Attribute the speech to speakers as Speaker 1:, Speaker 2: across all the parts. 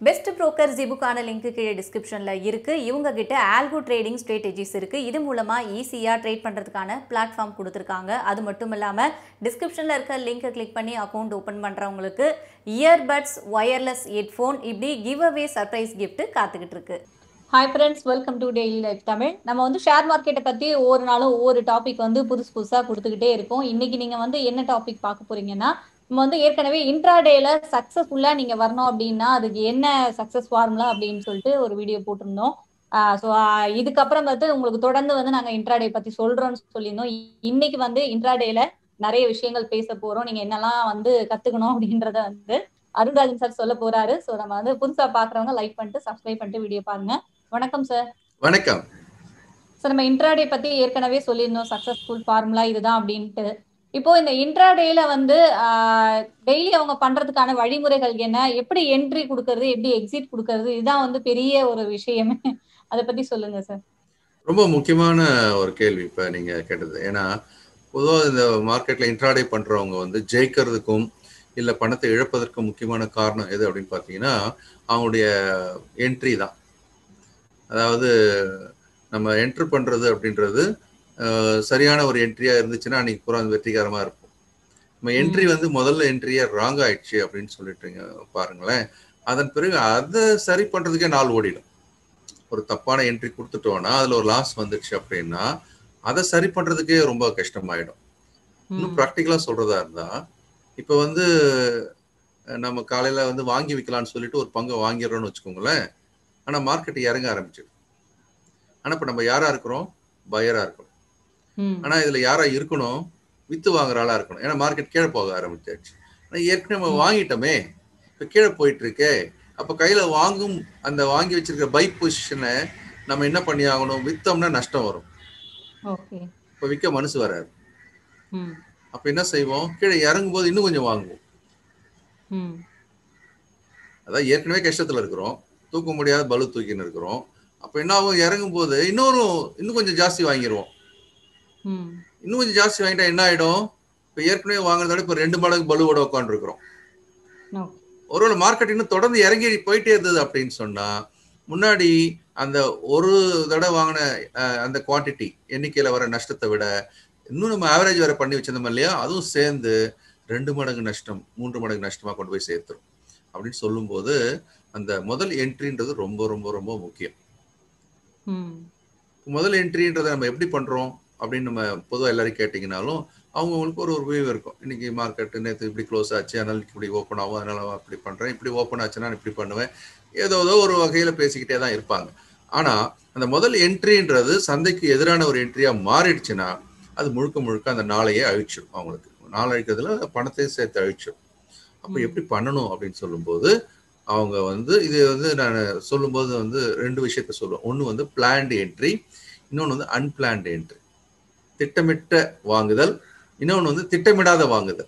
Speaker 1: Best broker ஜிபுக்கான link கீழே டிஸ்கிரிப்ஷனில் இருக்குது இவங்க கிட்ட ஆல்கோ ட்ரேடிங் ஸ்ட்ராட்டஜிஸ் இருக்குது இது மூலமாக ஈஸியாக ட்ரேட் பண்ணுறதுக்கான பிளாட்ஃபார்ம் கொடுத்துருக்காங்க அது மட்டும் இல்லாமல் டிஸ்கிரிப்ஷனில் இருக்க லிங்கை கிளிக் பண்ணி அக்கௌண்ட் ஓப்பன் பண்ணுறவங்களுக்கு இயர்பட்ஸ் ஒயர்லெஸ் ஹெட்ஃபோன் இப்படி கிவ் அவே சர்ப்ரைஸ் gift காத்துக்கிட்டு இருக்கு hi friends welcome to daily life Tamil நம்ம வந்து ஷேர் மார்க்கெட்டை பற்றி ஒவ்வொரு நாளும் ஒவ்வொரு டாபிக் வந்து புதுசு புதுசாக கொடுத்துக்கிட்டே இருக்கோம் இன்னைக்கு நீங்கள் வந்து என்ன டாபிக் பார்க்க போறீங்கன்னா நம்ம வந்து ஏற்கனவே இன்ட்ராடேல சக்ஸஸ்ஃபுல்லாக நீங்கள் வரணும் அப்படின்னா அதுக்கு என்ன சக்ஸஸ் ஃபார்முலா அப்படின்னு சொல்லிட்டு ஒரு வீடியோ போட்டிருந்தோம் ஸோ இதுக்கப்புறம் வந்து உங்களுக்கு தொடர்ந்து வந்து நாங்கள் இன்ட்ராடே பற்றி சொல்கிறோம்னு சொல்லியிருந்தோம் இன்னைக்கு வந்து இன்ட்ராடேல நிறைய விஷயங்கள் பேச போகிறோம் நீங்கள் என்னெல்லாம் வந்து கற்றுக்கணும் அப்படின்றத வந்து அருண்ராஜன் சார் சொல்ல போறாரு ஸோ நம்ம வந்து புதுசாக பார்க்குறவங்க லைக் பண்ணிட்டு சப்ஸ்கிரைப் பண்ணிட்டு வீடியோ பாருங்க வணக்கம் சார்
Speaker 2: வணக்கம்
Speaker 1: சார் நம்ம இன்ட்ராடே பத்தி ஏற்கனவே சொல்லியிருந்தோம் சக்சஸ்ஃபுல் ஃபார்முலா இதுதான் அப்படின்ட்டு இப்போ இந்த இன்ட்ராடேல வந்து டெய்லி அவங்க பண்றதுக்கான வழிமுறைகள் என்ன எப்படி என்ட்ரி கொடுக்கறது எப்படி எக்ஸிட் கொடுக்கறது இதுதான் வந்து பெரிய ஒரு விஷயமே அதை பத்தி சொல்லுங்க சார்
Speaker 2: ரொம்ப முக்கியமான ஒரு கேள்வி இப்ப நீங்க கேட்டது ஏன்னா பொதுவாக இந்த மார்க்கெட்ல இன்ட்ராடே பண்றவங்க வந்து ஜெயிக்கிறதுக்கும் இல்ல பணத்தை இழப்பதற்கும் முக்கியமான காரணம் எது அப்படின்னு பார்த்தீங்கன்னா அவங்களுடைய என்ட்ரி தான் அதாவது நம்ம என்ட்ரு பண்றது அப்படின்றது அஹ், சரியான ஒரு என்ட்ரியா இருந்துச்சுன்னா அன்னைக்கு பூரா அது வெற்றிகரமா இருக்கும் நம்ம என்ட்ரி வந்து முதல்ல என்ட்ரியே ராங் ஆயிடுச்சு அப்படின்னு சொல்லிட்டுங்க பாருங்களேன் அதன் பிறகு அதை சரி பண்றதுக்கே நாள் ஓடிடும் ஒரு தப்பான என்ட்ரி கொடுத்துட்டோம்னா அதுல ஒரு லாஸ் வந்துடுச்சு அப்படின்னா அதை சரி பண்றதுக்கே ரொம்ப கஷ்டமாயிடும் இன்னும் ப்ராக்டிக்கலா சொல்றதா இருந்தா இப்ப வந்து அஹ், நம்ம காலையில வந்து வாங்கி விற்கலாம்னு சொல்லிட்டு ஒரு பங்கை வாங்கிடுறோம்னு வச்சுக்கோங்களேன் ஆனா மார்க்கெட் இறங்க ஆரம்பிச்சிடும் ஆனா இப்ப நம்ம யாரா இருக்கிறோம் பயரா இருக்கிறோம்
Speaker 1: ம்.
Speaker 2: ஆனா இதுல யாரா இருக்கணும் வித்து வாங்குற ஆளா இருக்கணும் ஏன்னா மார்க்கெட் கீழே போக ஆரம்பிச்சாச்சு ஆனா ஏற்கனவே நம்ம
Speaker 1: ம்.
Speaker 2: வாங்கிட்டோமே இப்ப கீழே போயிட்டு இருக்கே அப்ப கையில வாங்கும் அந்த வாங்கி வச்சிருக்க பை பொசிஷனை நம்ம என்ன பண்ணி ஆகணும் வித்தோம்னா நஷ்டம் வரும்
Speaker 1: ஓகே
Speaker 2: இப்ப விற்க மனசு வராது
Speaker 1: ம்
Speaker 2: அப்ப என்ன செய்வோம் கீழே இறங்கும் போது இன்னும் கொஞ்சம் வாங்குவோம்
Speaker 1: ம்
Speaker 2: அதான் ஏற்கனவே கஷ்டத்துல இருக்கிறோம் தூக்க முடியாத பலு தூக்கின்னு இருக்கிறோம் அப்ப என்ன ஆகும் இறங்கும் போது இன்னொரு இன்னும் கொஞ்சம் ஜாஸ்தி வாங்கிடுவோம்
Speaker 1: ம்
Speaker 2: இன்னும் கொஞ்சம் ஜாஸ்தி வாங்கிட்டா என்ன ஆயிடும் இப்ப ஏற்கனவே வாங்குறத விட இப்ப ரெண்டு மடங்கு பலுவோட உட்காந்துருக்கிறோம்
Speaker 1: ஓகே
Speaker 2: ஒருவேளை மார்க்கெட் இன்னும் தொடர்ந்து இறங்கி போயிட்டே இருந்தது அப்படின்னு சொன்னா முன்னாடி அந்த ஒரு தடவை வாங்கின அஹ், அந்த குவாண்டிட்டி எண்ணிக்கையில வர நஷ்டத்தை விட இன்னும் நம்ம ஆவரேஜ் வேற பண்ணி வச்சிருந்தோம் இல்லையா அதுவும் சேர்ந்து ரெண்டு மடங்கு நஷ்டம் மூன்று மடங்கு நஷ்டமா கொண்டு போய் சேர்த்துரும் அப்படின்னு சொல்லும்போது அந்த முதல் என்ட்ரின்றது ரொம்ப ரொம்ப ரொம்ப முக்கியம்
Speaker 1: ம்
Speaker 2: முதல் என்ட்ரின்றதை நம்ம எப்படி பண்றோம் அப்படின்னு நம்ம பொதுவாக எல்லாரும் கேட்டிங்கனாலும் அவங்கவுங்களுக்கு ஒரு ஒரு வியூ இருக்கும் இன்னைக்கு மார்க்கெட் நேற்று இப்படி க்ளோஸ் ஆச்சு அதனால இப்படி ஓப்பன் ஆகும் அதனால நான் அப்படி பண்றேன் இப்படி ஓப்பன் ஆச்சுன்னா நான் இப்படி பண்ணுவேன் ஏதோ ஏதோ ஒரு வகையில பேசிக்கிட்டே தான் இருப்பாங்க ஆனா அந்த முதல் என்ட்ரின்றது சந்தைக்கு எதிரான ஒரு என்ட்ரியா மாறிடுச்சுன்னா அது முழுக்க முழுக்க அந்த நாளையே அழிச்சிடும் அவங்களுக்கு நாள் அழிக்கிறதுல பணத்தையும் சேர்த்து அழிச்சிடும் அப்போ
Speaker 1: ம்.
Speaker 2: எப்படி பண்ணணும் அப்படின்னு சொல்லும்போது அவங்க வந்து இது வந்து நான் சொல்லும்போது வந்து ரெண்டு விஷயத்த சொல்லுவேன் ஒன்று வந்து பிளான்டு என்ட்ரி இன்னொன்று வந்து அன்பிளான்டு என்ட்ரி திட்டமிட்ட வாங்குதல் இன்னொன்று வந்து திட்டமிடாத வாங்குதல்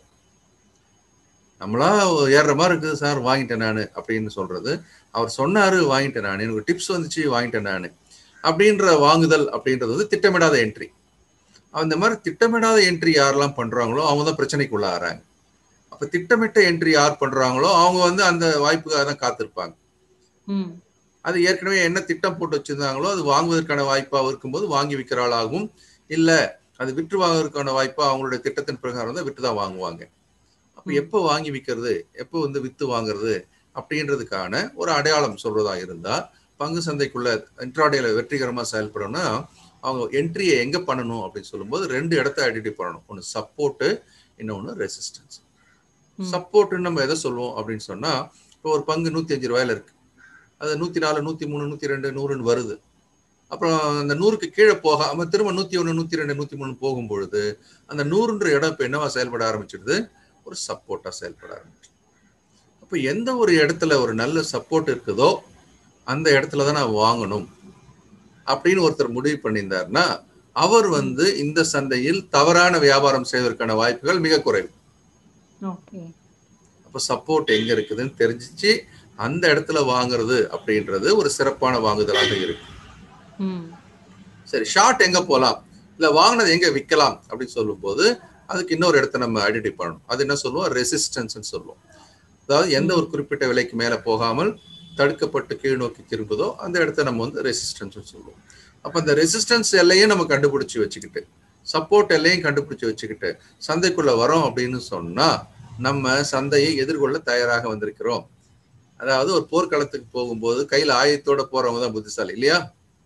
Speaker 2: நம்மளா ஏறுற மாதிரி இருக்குது சார் வாங்கிட்டேன் நான் அப்படின்னு சொல்றது அவர் சொன்னாரு வாங்கிட்டேன் நான் எனக்கு டிப்ஸ் வந்துச்சு வாங்கிட்டேன் நான் அப்படின்ற வாங்குதல் அப்படின்றது வந்து திட்டமிடாத என்ட்ரி அந்த மாதிரி திட்டமிடாத என்ட்ரி யாரெல்லாம் பண்றாங்களோ அவங்க தான் பிரச்சனைக்குள்ள ஆறாங்க அப்ப திட்டமிட்ட என்ட்ரி யார் பண்றாங்களோ அவங்க வந்து அந்த வாய்ப்புக்காக தான் காத்திருப்பாங்க
Speaker 1: ம்
Speaker 2: அது ஏற்கனவே என்ன திட்டம் போட்டு வச்சிருந்தாங்களோ அது வாங்குவதற்கான வாய்ப்பா இருக்கும்போது வாங்கி விற்கிற ஆளாகவும் இல்ல அது விற்று வாங்குவதற்கான வாய்ப்பா அவங்களுடைய திட்டத்தின் பிரகாரம் தான் விற்று தான் வாங்குவாங்க அப்ப
Speaker 1: ம்.
Speaker 2: எப்போ வாங்கி விற்கிறது எப்போ வந்து வித்து வாங்குறது அப்படின்றதுக்கான ஒரு அடையாளம் சொல்றதா இருந்தா பங்கு சந்தைக்குள்ள இன்ட்ராடேல வெற்றிகரமா செயல்படணும்னா அவங்க என்ட்ரியை எங்க பண்ணணும் அப்படின்னு சொல்லும்போது ரெண்டு இடத்த ஐடென்டி பண்ணணும் ஒன்று சப்போர்ட்டு இன்னொன்று ரெசிஸ்டன்ஸ்
Speaker 1: ம்.
Speaker 2: சப்போர்ட்னு நம்ம எதை சொல்லுவோம் அப்படின்னு சொன்னா இப்போ ஒரு பங்கு நூத்தி அஞ்சு ரூபாயில இருக்கு அது நூத்தி நாலு நூத்தி மூணு நூத்தி ரெண்டு நூறுன்னு வருது அப்புறம் அந்த நூறுக்கு கீழே போகாம திரும்ப நூத்தி ஒண்ணு நூத்தி ரெண்டு நூத்தி மூணு போகும் பொழுது அந்த நூறுன்ற இடம் இப்ப என்னவா செயல்பட ஆரம்பிச்சிடுது ஒரு சப்போர்ட்டா செயல்பட ஆரம்பிச்சு அப்ப எந்த ஒரு இடத்துல ஒரு நல்ல சப்போர்ட் இருக்குதோ அந்த இடத்துல தான் நான் வாங்கணும் அப்படின்னு ஒருத்தர் முடிவு பண்ணியிருந்தாருன்னா அவர் வந்து இந்த சந்தையில் தவறான வியாபாரம் செய்வதற்கான வாய்ப்புகள் மிக குறைவு
Speaker 1: ஓகே
Speaker 2: அப்போ சப்போர்ட் எங்க இருக்குதுன்னு தெரிஞ்சிச்சு அந்த இடத்துல வாங்குறது அப்படின்றது ஒரு சிறப்பான வாங்குதலாக இருக்கு
Speaker 1: ம்
Speaker 2: சரி ஷார்ட் எங்க போலாம் இல்ல வாங்கினது எங்க விற்கலாம் அப்படின்னு சொல்லும்போது அதுக்கு இன்னொரு இடத்த நம்ம ஐடென்டி பண்ணணும் அது என்ன சொல்லுவோம் ரெசிஸ்டன்ஸ் சொல்லுவோம் அதாவது எந்த ஒரு குறிப்பிட்ட விலைக்கு மேல போகாமல் தடுக்கப்பட்டு கீழ் நோக்கி திரும்புதோ அந்த இடத்த நம்ம வந்து ரெசிஸ்டன்ஸ் சொல்லுவோம் அப்போ அந்த ரெசிஸ்டன்ஸ் எல்லையும் நம்ம கண்டுபிடிச்சி வச்சுக்கிட்டு சப்போர்ட் எல்லையும் கண்டுபிடிச்சி வச்சுக்கிட்டு சந்தைக்குள்ள வரோம் அப்படின்னு சொன்னா நம்ம சந்தையை எதிர்கொள்ள தயாராக வந்திருக்கிறோம் அதாவது ஒரு போர்க்களத்துக்கு போகும்போது கையில ஆயத்தோட போறவங்க தான் புத்திசாலி இல்லையா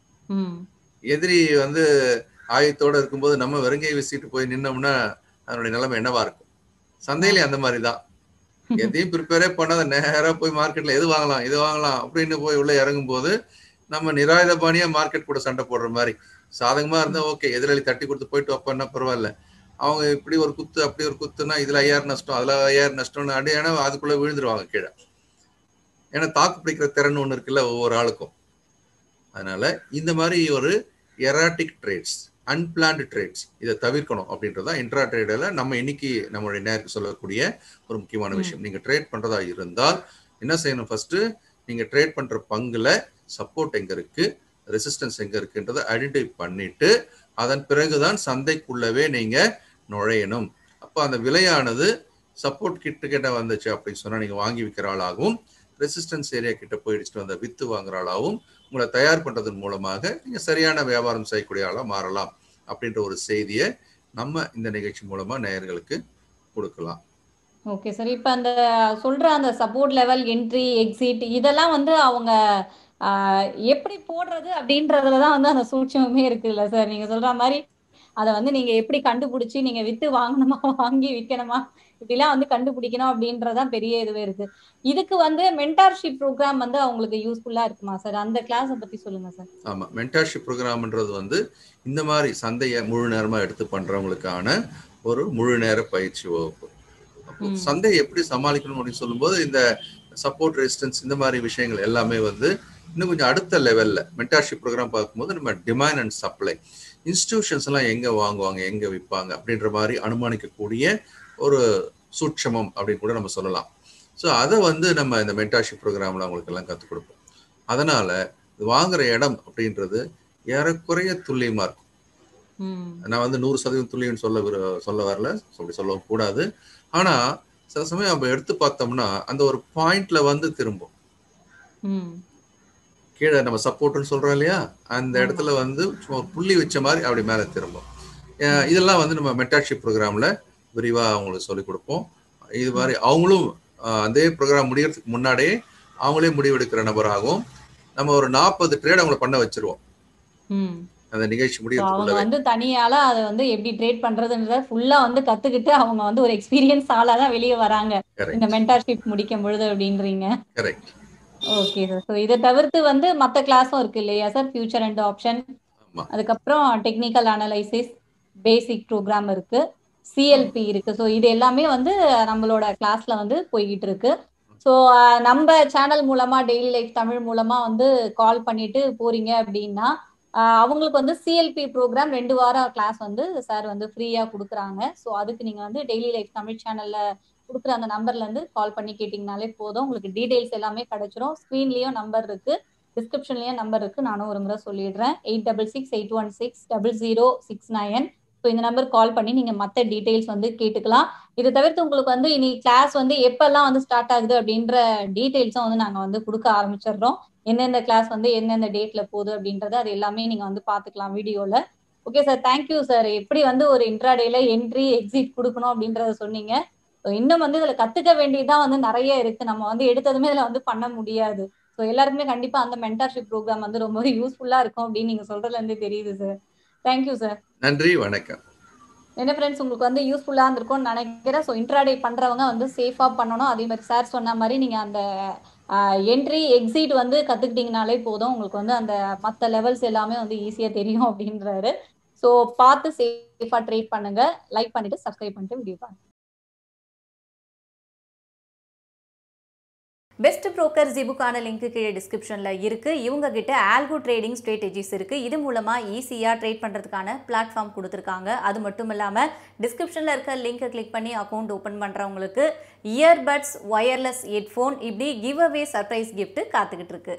Speaker 1: ம்
Speaker 2: எதிரி வந்து ஆயத்தோட இருக்கும்போது நம்ம வெறுங்கையை வீசிட்டு போய் நின்னோம்னா அதனுடைய நிலைமை என்னவா இருக்கும் சந்தையிலே அந்த மாதிரி தான் எதையும் ப்ரிப்பேரே பண்ணாத நேரா போய் மார்க்கெட்ல எது வாங்கலாம் இது வாங்கலாம் அப்படின்னு போய் உள்ள இறங்கும் போது நம்ம நிராயுதபாணியா மார்க்கெட் கூட சண்டை போடுற மாதிரி சாதகமா இருந்தா ஓகே எதிராளி தட்டி கொடுத்து போயிட்டு வைப்பா பரவாயில்ல அவங்க இப்படி ஒரு குத்து அப்படி ஒரு குத்துனா இதுல ஐயாயிரம் நஷ்டம் அதுல ஐயாயிரம் நஷ்டம்னு அடி ஏன்னா அதுக்குள்ள விழுந்துருவாங்க கீழே ஏன்னா தாக்கு பிடிக்கிற திறன் ஒண்ணு இருக்குல்ல ஒவ்வொரு ஆளுக்கும் அதனால இந்த மாதிரி ஒரு எராட்டிக் ட்ரேட்ஸ் அன்பிளான்டு ட்ரேட்ஸ் இதை தவிர்க்கணும் அப்படின்றதா இன்ட்ரா ட்ரேடில் நம்ம இன்னைக்கு நம்மளுடைய நேருக்கு சொல்லக்கூடிய ஒரு முக்கியமான விஷயம் நீங்க ட்ரேட் பண்றதா இருந்தால் என்ன செய்யணும் ஃபர்ஸ்ட் நீங்க ட்ரேட் பண்ற பங்குல சப்போர்ட் எங்க இருக்கு ரெசிஸ்டன்ஸ் எங்க இருக்குன்றதை ஐடென்டிஃபை பண்ணிட்டு அதன் பிறகுதான் சந்தைக்குள்ளவே நீங்க நுழையணும் அப்போ அந்த விலையானது சப்போர்ட் கிட்ட கிட்ட வந்துச்சு அப்படின்னு சொன்னா நீங்க வாங்கி விற்கிற ஆளாகவும் ரெசிஸ்டன்ஸ் ஏரியா கிட்ட போயிடுச்சுட்டு வந்த வித்து வாங்குற ஆளாகவும் உங்களை தயார் பண்றதன் மூலமாக நீங்க சரியான வியாபாரம் செய்யக்கூடிய ஆளா மாறலாம் அப்படின்ற ஒரு செய்தியை நம்ம இந்த நிகழ்ச்சி மூலமா நேயர்களுக்கு கொடுக்கலாம்
Speaker 1: ஓகே சார் இப்போ அந்த சொல்ற அந்த சப்போர்ட் லெவல் என்ட்ரி எக்ஸிட் இதெல்லாம் வந்து அவங்க ஆஹ், எப்படி போடுறது அப்படின்றதுல தான் வந்து அந்த சூட்சமே இருக்குல்ல சார் நீங்க சொல்ற மாதிரி அதை வந்து நீங்க எப்படி கண்டுபிடிச்சி நீங்க வித்து வாங்கணுமா வாங்கி விற்கணுமா இப்படிலாம் வந்து கண்டுபிடிக்கணும் அப்படின்றதான் பெரிய இதுவே இருக்கு இதுக்கு வந்து மென்டார்ஷிப் ப்ரோக்ராம் வந்து அவங்களுக்கு யூஸ்ஃபுல்லா இருக்குமா சார் அந்த கிளாஸை பத்தி சொல்லுங்க சார்
Speaker 2: ஆமா மென்டார்ஷிப் ப்ரோக்ராம்ன்றது வந்து இந்த மாதிரி சந்தையை முழு நேரமா எடுத்து பண்றவங்களுக்கான ஒரு முழு நேர பயிற்சி வகுப்பு அப்போ
Speaker 1: ம்.
Speaker 2: சந்தையை எப்படி சமாளிக்கணும் அப்படின்னு சொல்லும்போது இந்த சப்போர்ட் ரெசிஸ்டன்ஸ் இந்த மாதிரி விஷயங்கள் எல்லாமே வந்து இன்னும் கொஞ்சம் அடுத்த லெவல்ல மென்டார்ஷிப் ப்ரோக்ராம் பார்க்கும்போது நம்ம டிமாண்ட் அண்ட் சப்ளை இன்ஸ்டிடியூஷன்ஸ் எல்லாம் எங்க வாங்குவாங்க எங்க விற்பாங்க அப்படின்ற மாதிரி அனுமானிக்கக்கூடிய ஒரு சூட்சமம் அப்படின்னு கூட நம்ம சொல்லலாம் ஸோ அதை வந்து நம்ம இந்த மென்டார்ஷிப் ப்ரோக்ராம்ல அவங்களுக்கு எல்லாம் கற்றுக் கொடுப்போம் அதனால வாங்குற இடம் அப்படின்றது ஏறக்குறைய துல்லியமா இருக்கும்
Speaker 1: ம்
Speaker 2: நான் வந்து நூறு சதவீதம் துல்லியம்னு சொல்ல விரு- சொல்ல வரல அப்படி சொல்லவும் கூடாது ஆனா சில சமயம் நம்ம எடுத்து பார்த்தோம்னா அந்த ஒரு பாயிண்ட்ல வந்து திரும்பும்
Speaker 1: ம்
Speaker 2: கீழே நம்ம சப்போர்ட்னு சொல்றோம் இல்லையா அந்த
Speaker 1: ஆமா.
Speaker 2: இடத்துல வந்து சும்மா ஒரு புள்ளி வச்ச மாதிரி அப்படி மேல திரும்பும் அஹ் இதெல்லாம் வந்து நம்ம மென்டார்ஷிப் ப்ரோக்ராம்ல விரிவா அவங்களுக்கு சொல்லிக் கொடுப்போம் இது மாதிரி அவங்களும் அஹ், அதே ப்ரோக்ராம் முடியறதுக்கு முன்னாடியே அவங்களே முடிவெடுக்கிற நபராகவும் நம்ம ஒரு நாற்பது ட்ரேட் அவங்கள பண்ண வச்சிருவோம்
Speaker 1: ம்
Speaker 2: அந்த நிகழ்ச்சி
Speaker 1: So, அவங்க
Speaker 2: முடியறதுக்குள்ளவே
Speaker 1: வந்து தனியால அதை வந்து எப்படி ட்ரேட் பண்றதுன்றத ஃபுல்லா வந்து கத்துக்கிட்டு அவங்க வந்து ஒரு எக்ஸ்பீரியன்ஸ் ஆளா தான் வெளியே வராங்க இந்த
Speaker 2: கரெக்ட்
Speaker 1: மென்டார்ஷிப் முடிக்கும் பொழுது அப்படின்றீங்க
Speaker 2: கரெக்ட்
Speaker 1: ஓகே சார் ஸோ இதை தவிர்த்து வந்து மற்ற கிளாஸும் இருக்கு இல்லையா சார் ஃபியூச்சர் அண்ட் ஆப்ஷன்
Speaker 2: ஆமா
Speaker 1: அதுக்கப்புறம் டெக்னிக்கல் அனலைசிஸ் பேசிக் ப்ரோக்ராம் இருக்கு சிஎல்பி இருக்கு ஸோ இது எல்லாமே வந்து நம்மளோட கிளாஸ்ல வந்து போய்கிட்டு இருக்கு ஸோ நம்ம சேனல் மூலமா டெய்லி லைஃப் தமிழ் மூலமா வந்து கால் பண்ணிட்டு போறீங்க அப்படின்னா ஆஹ் அவங்களுக்கு வந்து சிஎல்பி ப்ரோக்ராம் ரெண்டு வாரம் கிளாஸ் வந்து சார் வந்து ஃப்ரீயா கொடுக்குறாங்க ஸோ அதுக்கு நீங்க வந்து டெய்லி லைஃப் தமிழ் சேனல்ல கொடுக்குற அந்த நம்பர்ல இருந்து கால் பண்ணி கேட்டிங்கனாலே போதும் உங்களுக்கு டீடைல்ஸ் எல்லாமே கிடைச்சிரும் ஸ்க்ரீன்லயும் நம்பர் இருக்கு டிஸ்கிரிப்ஷன்லயும் நம்பர் இருக்கு நானும் ஒரு முறை சொல்லிடுறேன் eight double six eight one six double zero six nine so இந்த நம்பர் கால் பண்ணி நீங்க மற்ற டீடைல்ஸ் வந்து கேட்டுக்கலாம் இதை தவிர்த்து உங்களுக்கு வந்து இனி கிளாஸ் வந்து எப்பெல்லாம் வந்து ஸ்டார்ட் ஆகுது அப்படின்ற டீடைல்ஸும் வந்து நாங்க வந்து கொடுக்க ஆரம்பிச்சிடுறோம் எந்தெந்த கிளாஸ் வந்து எந்தெந்த டேட்ல போகுது அப்படின்றத அது எல்லாமே நீங்க வந்து பாத்துக்கலாம் வீடியோல ஓகே சார் தேங்க்யூ சார் எப்படி வந்து ஒரு இன்ட்ராடேல என்ட்ரி எக்ஸிட் கொடுக்கணும் அப்படின்றத சொன்னீங்க So, இன்னும் வந்து இதுல கத்துக்க வேண்டியதுதான் வந்து நிறைய இருக்கு நம்ம வந்து எடுத்ததுமே இதுல வந்து பண்ண முடியாது ஸோ எல்லாருக்குமே கண்டிப்பா அந்த மென்டர்ஷிப் ப்ரோக்ராம் வந்து ரொம்ப யூஸ்ஃபுல்லா இருக்கும் அப்படின்னு நீங்க சொல்றதுல இருந்தே தெரியுது சார் தேங்க்யூ சார்
Speaker 2: நன்றி வணக்கம்
Speaker 1: என்ன ஃப்ரெண்ட்ஸ் உங்களுக்கு வந்து யூஸ்ஃபுல்லாக இருந்திருக்கும்னு நினைக்கிறேன் ஸோ இன்ட்ராடே பண்ணுறவங்க வந்து சேஃபாக பண்ணணும் அதே மாதிரி சார் சொன்ன மாதிரி நீங்கள் அந்த என்ட்ரி எக்ஸிட் வந்து கற்றுக்கிட்டிங்கனாலே போதும் உங்களுக்கு வந்து அந்த மற்ற லெவல்ஸ் எல்லாமே வந்து ஈஸியாக தெரியும் அப்படின்றாரு ஸோ பார்த்து சேஃபாக ட்ரேட் பண்ணுங்க லைக் பண்ணிட்டு சப்ஸ்கிரைப் பண்ணிட்டு வீடியோ பாருங்க பெஸ்ட் ப்ரோக்கர் ஜிபுக்கான லிங்க் கீழே டிஸ்கிரிப்ஷனில் இருக்குது இவங்க கிட்ட ஆல்கோ ட்ரேடிங் ஸ்ட்ராட்டஜிஸ் இருக்குது இது மூலமாக ஈஸியாக ட்ரேட் பண்ணுறதுக்கான பிளாட்ஃபார்ம் கொடுத்துருக்காங்க அது மட்டும் இல்லாமல் டிஸ்கிரிப்ஷனில் இருக்க லிங்கை கிளிக் பண்ணி அக்கௌண்ட் ஓப்பன் பண்ணுறவங்களுக்கு இயர்பட்ஸ் ஒயர்லெஸ் ஹெட்ஃபோன் இப்படி கிவ் அவே சர்ப்ரைஸ் gift காத்துக்கிட்டு இருக்கு